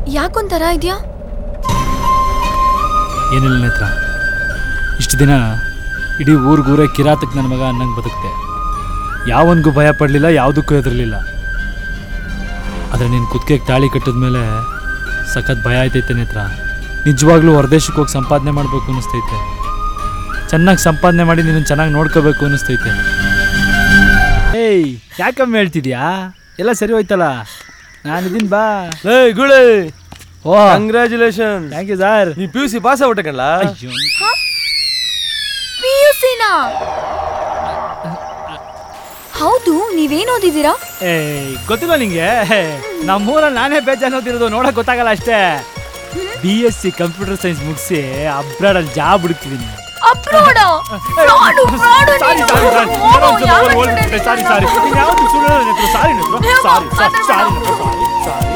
ಯಾಕೊಂಥರ ಇದೆಯಾ ಏನಿಲ್ಲ ನೇತ್ರ ಇಷ್ಟು ದಿನ ಇಡೀ ಊರಿಗೂರೇ ಕಿರಾತಕ್ಕೆ ನನ್ನ ಮಗ ಅನ್ನಂಗೆ ಬದುಕ್ತೆ ಯಾವನಿಗೂ ಭಯ ಪಡಲಿಲ್ಲ ಯಾವುದಕ್ಕೂ ಹೆದರಲಿಲ್ಲ ಆದರೆ ನೀನು ಕುತ್ತಿಗೆಗೆ ತಾಳಿ ಕಟ್ಟಿದ್ಮೇಲೆ ಸಖತ್ ಭಯ ಆಯ್ತೈತೆ ನೇತ್ರ ನಿಜವಾಗ್ಲೂ ಹೊರದೇಶಕ್ಕೆ ಹೋಗಿ ಸಂಪಾದನೆ ಮಾಡಬೇಕು ಅನ್ನಿಸ್ತೈತೆ ಚೆನ್ನಾಗಿ ಸಂಪಾದನೆ ಮಾಡಿ ನಿನ್ನ ಚೆನ್ನಾಗಿ ನೋಡ್ಕೋಬೇಕು ಅನ್ನಿಸ್ತೈತೆ ಏಯ್ ಯಾಕಮ್ಮ ಹೇಳ್ತಿದ್ಯಾ ಎಲ್ಲ ಸರಿ ಹೋಯ್ತಲ್ಲ ನಾನಿದ್ದೀನಿ ಬಾ ಏಯ್ ಗುಳೆ ಓ ಕಂಗ್ರ್ಯಾಚುಲೇಷನ್ ಥ್ಯಾಂಕ್ ಯು ಸರ್ ನೀ ಪಿ ಯು ಸಿ ಪಾಸ್ ಆಗ್ಬಿಟ್ಟೆ ಕಣ್ಲ ಅಯ್ಯೋ ಪಿ ಯು ಸಿನಾ ಹೌದು ನೀವೇನ್ ಓದಿದ್ದೀರಾ ಏ ಗೊತ್ತಿಲ್ಲ ನಿಂಗೆ ನಮ್ಮೂರಲ್ಲಿ ನಾನೇ ಬೇಜಾನ್ ಓದಿರೋದು ನೋಡಕ್ ಗೊತ್ತಾಗಲ್ಲ ಅಷ್ಟೇ B S C computer science ಮುಗಿಸಿ ಅಬ್ರಾಡಲ್ಲಿ ಜಾಬ್ ಹುಡುಕ್ತಿದ್ದೀನಿ ಅಪ್ರೋಡ fraud fraud sorry sorry sorry sorry sorry sorry sorry sorry sorry sorry sorry ಸಾರಿ